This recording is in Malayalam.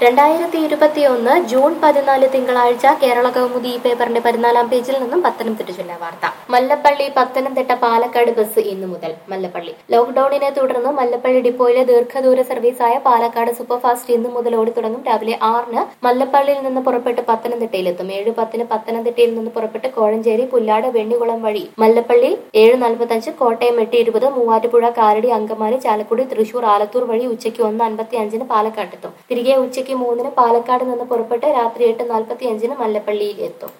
രണ്ടായിരത്തി ഇരുപത്തിയൊന്ന് ജൂൺ പതിനാല് തിങ്കളാഴ്ച കേരള കൗമുദി ഈ പേപ്പറിന്റെ പതിനാലാം പേജിൽ നിന്നും പത്തനംതിട്ട ജില്ലാ വാർത്ത മല്ലപ്പള്ളി പത്തനംതിട്ട പാലക്കാട് ബസ് ഇന്നു മുതൽ മല്ലപ്പള്ളി ലോക്ഡൌണിനെ തുടർന്ന് മല്ലപ്പള്ളി ഡിപ്പോയിലെ ദീർഘദൂര സർവീസായ പാലക്കാട് സൂപ്പർഫാസ്റ്റ് ഇന്നു മുതൽ ഓടിത്തുടങ്ങും രാവിലെ ആറിന് മല്ലപ്പള്ളിയിൽ നിന്ന് പുറപ്പെട്ട് പത്തനംതിട്ടയിലെത്തും ഏഴ് പത്തിന് പത്തനംതിട്ടയിൽ നിന്ന് പുറപ്പെട്ട് കോഴഞ്ചേരി പുല്ലാട് വെണ്ണികുളം വഴി മല്ലപ്പള്ളി ഏഴ് നാൽപ്പത്തഞ്ച് കോട്ടയം എട്ട് ഇരുപത് മൂവാറ്റുപുഴ കാരടി അങ്കമാലി ചാലക്കുടി തൃശൂർ ആലത്തൂർ വഴി ഉച്ചയ്ക്ക് ഒന്ന് അൻപത്തി അഞ്ചിന് പാലക്കാട്ടെത്തും തിരികെ ഉച്ചയ്ക്ക് മൂന്നിന് പാലക്കാട് നിന്ന് പുറപ്പെട്ട് രാത്രി എട്ട് നാൽപ്പത്തി അഞ്ചിന് മല്ലപ്പള്ളിയിൽ എത്തും